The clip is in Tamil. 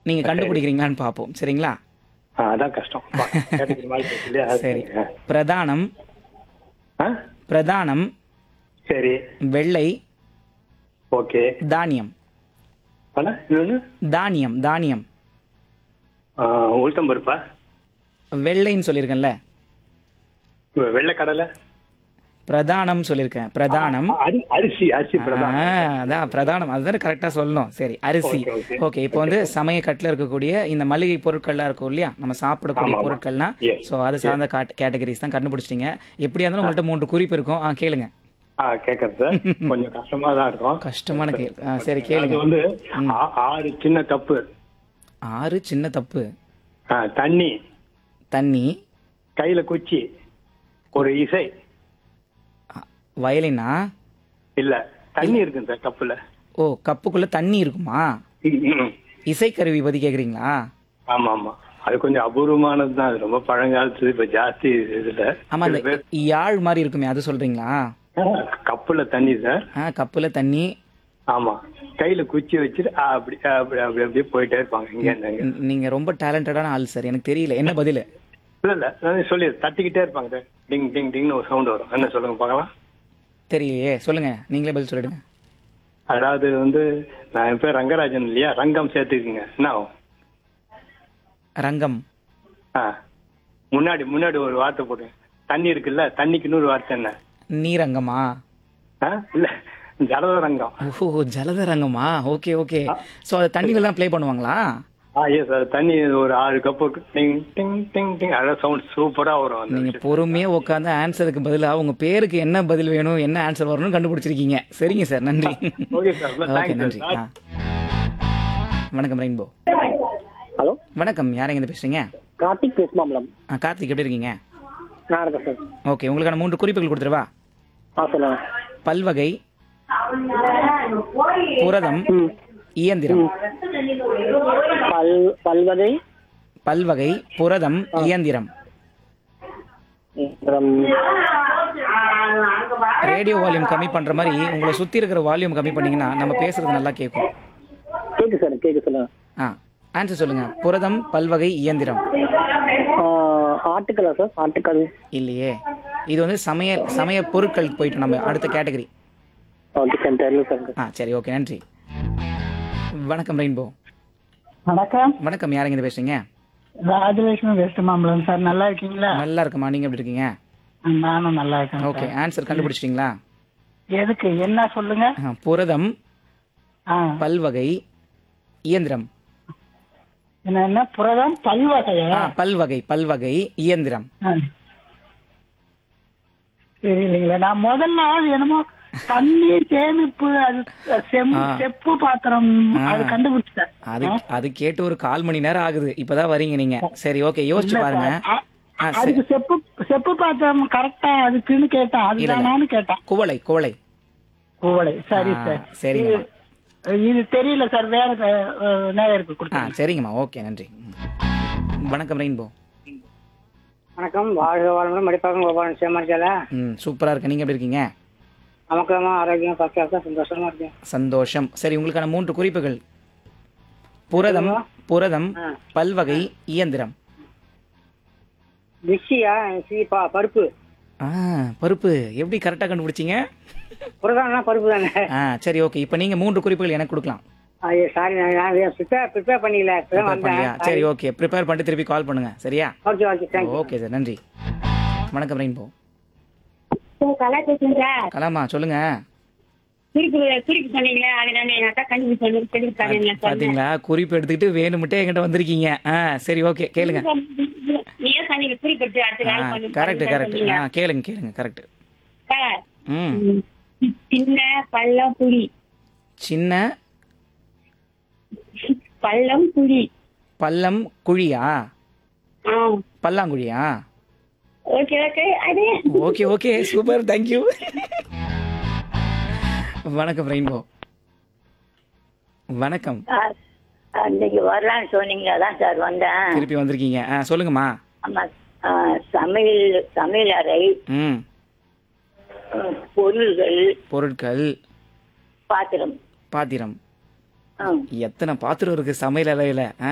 நீங்க கண்டுபிடிக்கிறீங்களான்னு பார்ப்போம் சரிங்களா ஆ, அதான் கஷ்டம் பா, கேட்டதுக்கு மாதிரி இருக்கு இல்லையா? அது சரி சரிங்க. பிரதானம் ஆ? பிரதானம் சரி வெள்ளை ஓகே தானியம் ஆனா இன்னொன்னு தானியம் தானியம் ஆ, உளுத்தம் பருப்பா வெள்ளைன்னு சொல்லியிருக்கேன்ல வெள்ளைக்கடலை பிரதானம் சொல்லியிருக்கேன் பிரதானம் அரி அரிசி அரிசி ஆ, பிரதானம் அதான் பிரதானம் அதுதான் கரெக்டா சொல்லணும் சரி அரிசி Okay, okay. ஓகே இப்போ வந்து சமயக்கட்டில் இருக்கக்கூடிய இந்த மளிகை பொருட்கள்லாம் இருக்கும் இல்லையா நம்ம சாப்பிடக்கூடிய ஆமா, ஆமா. பொருட்கள்லாம் Yes. ஸோ அது சார்ந்த கேட்டகரிஸ் தான் கண்டுபிடிச்சிட்டீங்க எப்படியா இருந்தாலும் உங்கள்கிட்ட மூன்று குறிப்பு இருக்கும் ஆ கேளுங்க ஆ கேட்கறது சார் கொஞ்சம் கஷ்டமா தான் இருக்கும் கஷ்டமான கேள்வி ஆ சரி அது கேளுங்க வந்து ஆ- ஆறு சின்ன கப்பு ஆறு சின்ன தப்பு ஆ, தண்ணி தண்ணி கையில குச்சி ஒரு இசை வயலினா இல்ல தண்ணி இருக்குங்க சார் கப்புல ஓ கப்புக்குள்ள தண்ணி இருக்குமா ம், ம். இசைக்கருவி பத்தி கேக்குறீங்களா ஆமா ஆமா அது கொஞ்சம் அபூர்வமானது தான் அது ரொம்ப பழங்காலத்து இப்ப ஜாஸ்தி இதுல ஆமா அந்த யாழ் மாதிரி இருக்குமே அது சொல்றீங்களா ஆ, கப்புல தண்ணி சார் ஆ கப்புல தண்ணி ஆமா கையில குச்சி வச்சுட்டு ஆ, அப்படி ஆ, அப்படி அப்படி அப்படியே போயிட்டே இருப்பாங்க இங்க இருந்து அங்க. நீ- நீங்க ரொம்ப டேலண்டடான ஆள் சார் எனக்கு தெரியல என்ன பதில் இல்ல இல்ல நான் சொல்லி தட்டிக்கிட்டே இருப்பாங்க சார் டிங் டிங் டிங்னு ஒரு சவுண்ட் வரும் என்ன சொல்லுங்க பார்க்கலாம் தெரியலையே சொல்லுங்க நீங்களே பதில் சொல்லிடுங்க அதாவது வந்து நான் என் பேர் ரங்கராஜன் இல்லையா ரங்கம் சேர்த்துக்குங்க என்ன ஆகும் ரங்கம் ஆ முன்னாடி முன்னாடி ஒரு வார்த்தை போடுங்க தண்ணி இருக்குல்ல தண்ணிக்கு இன்னொரு வார்த்தை என்ன நீரங்கமா ஆ இல்ல ஜலத ரங்கம் ஓ ஜலத ரங்கமா ஓகே ஓகே ஸோ அதை தண்ணியில தான் ப்ளே பண்ணுவாங்களா ஆ எஸ் சார் தண்ணி ஒரு ஆறு கப்பு டிங் டிங் டிங் டிங் அழகாக சவுண்ட் சூப்பரா வரும் அந்த நீங்க பொறுமையா உட்காந்து ஆன்சருக்கு பதிலா உங்க பேருக்கு என்ன பதில் வேணும் என்ன ஆன்சர் வரணும்னு கண்டுபிடிச்சிருக்கீங்க சரிங்க சார் நன்றி ஓகே சார் ஓகே தேங்க்ஸ் நன்றி சார் ஆ. வணக்கம் ரெயின்போ ஹலோ வணக்கம் யாருங்க இருந்து பேசுறீங்க கார்த்திக் பேசுமாம்லம் ஆ, கார்த்திக் எப்படி இருக்கீங்க நான் இருக்கேன் சார் ஓகே உங்களுக்கான மூன்று குறிப்புகள் கொடுத்துருவா ஆ சொல்லுங்க பல்வகை புரதம் ம் இயந்திரம் பல் பல்வகை பல்வகை புரதம் இயந்திரம் அப்புறம் ரேடியோ வால்யூம் கம்மி பண்ற மாதிரி உங்களை சுத்தி இருக்கிற வால்யூம் கம்மி பண்ணீங்கன்னா நம்ம பேசுறது நல்லா கேட்கும் கேக்கு சார் கேக்கு சொல்லுங்க ஆ ஆன்சர் சொல்லுங்க புரதம் பல்வகை இயந்திரம் ஆ, ஆட்டுக்கலா சார் ஆட்டுக்கல் இல்லையே இது வந்து சமய சமய பொருட்களுக்கு போயிட்டு நம்ம அடுத்த கேட்டகரி ஓகே சார் தெரியல சார் ஆ சரி ஓகே நன்றி வணக்கம் ரெயின்போ வணக்கம் வணக்கம் யாருங்க இருந்து பேசுறீங்க ராஜலட்சுமி வெஸ்ட் மாம்பலம் சார் நல்லா இருக்கீங்களா நல்லா இருக்கமா நீங்க எப்படி இருக்கீங்க நானும் நல்லா இருக்கேன் ஓகே ஆன்சர் கண்டுபிடிச்சிட்டீங்களா எதுக்கு என்ன சொல்லுங்க ஆ, புரதம் ஆ, பல்வகை இயந்திரம் என்ன என்ன புரதம் பல்வகையா ஆ, பல்வகை பல்வகை இயந்திரம் ஆ. தெரியலீங்களா நான் முதல்ல என்னமோ தண்ணீர் சேமிப்பு அது செம் ஆ. செப்பு பாத்திரம் ஆ. அது கண்டுபிடிச்சிட்டேன் அது அது கேட்டு ஒரு கால் மணி நேரம் ஆகுது இப்பதான் வரீங்க நீங்க சரி ஓகே யோசிச்சு இல்ல பாருங்க சார். அ- ஆ, சரி. அதுக்கு செப்பு செப்பு பாத்திரம் கரெக்டா அதுக்குன்னு கேட்டேன் இல்ல, இல்ல. அதுதானான்னு கேட்டேன் குவளை குவளை குவளை சரி ஆ, சார் சரிங்கம்மா. இது- இது தெரியல சார் வேற அஹ், நேயருக்கு ஆ கொடுத்தேன் சரிங்கம்மா ஓகே நன்றி வணக்கம் ரெயின்போ வணக்கம் வாழ்க வாழ்முடன் மடிப்பாக்கம் கோபாலன் சேமர்ஜால ம் சூப்பரா இருக்கு நீங்க எப்படி இருக்கீங்க நமக்கு ஆரோக்கியம் பக்கா சந்தோஷமா இருக்கேன் சந்தோஷம் சரி உங்களுக்கான மூன்று குறிப்புகள் புரதம் புரதம் பல்வகை இயந்திரம் மிக்சியா சீப்பா பருப்பு ஆ பருப்பு எப்படி கரெக்டா கண்டுபிடிச்சீங்க புரதானா பருப்பு தானே ஆ சரி ஓகே இப்போ நீங்க மூன்று குறிப்புகள் எனக்கு கொடுக்கலாம் ஐயோ சாரி நான் ப்ரிப்பேர் ப்ரிப்பேர் பண்ணிக்கல இப்பதான் ப்ரிப்பேர் பண்ணலையா வந்தேன் சரி ஓகே ப்ரிப்பேர் பண்ணிட்டு திருப்பி கால் பண்ணுங்க சரியா okay okay thank you okay sir நன்றி வணக்கம் ரெயின்போ கலா பேசுறேன் சார் கலாமா சொல்லுங்க குறிப்பு குறிப்பு சொன்னீங்களே அது நான் எங்க அக்கா கண்டுபிடிச்சு சொல்லிருக்காங்க பாத்தீங்களா குறிப்பு எடுத்துக்கிட்டு வேணும்ட்டே என்கிட்ட வந்திருக்கீங்க ஆ சரி ஓகே கேளுங்க நீங்க சொன்னீங்க குறிப்பு எடுத்து அடுத்த ஆ நாள் பண்ணு. கரெக்ட் கரெக்ட் சொன்னீங்க. ஆ கேளுங்க கேளுங்க கரெக்ட் சார், ம் ம், சின்ன பள்ளம் புளி சின்ன பள்ளம் புளி பள்ளம் குழியா ஆ பல்லாங்குழியா ஓகே ஓகே அது ஓகே ஓகே சூப்பர் தேங்க்யூ வணக்கம் ரெயின்போ வணக்கம் அன்னைக்கு வரலான்னு சொன்னீங்க அதான் சார் வந்தேன் திருப்பி வந்திருக்கீங்க ஆ சொல்லுங்கம்மா ஆமா ஆ, சமையல் சமையல் அறை ம் ம், பொருள்கள் பொருட்கள் பாத்திரம் பாத்திரம் ம் எத்தனை பாத்திரம் இருக்கு சமையல் அறையில ஆ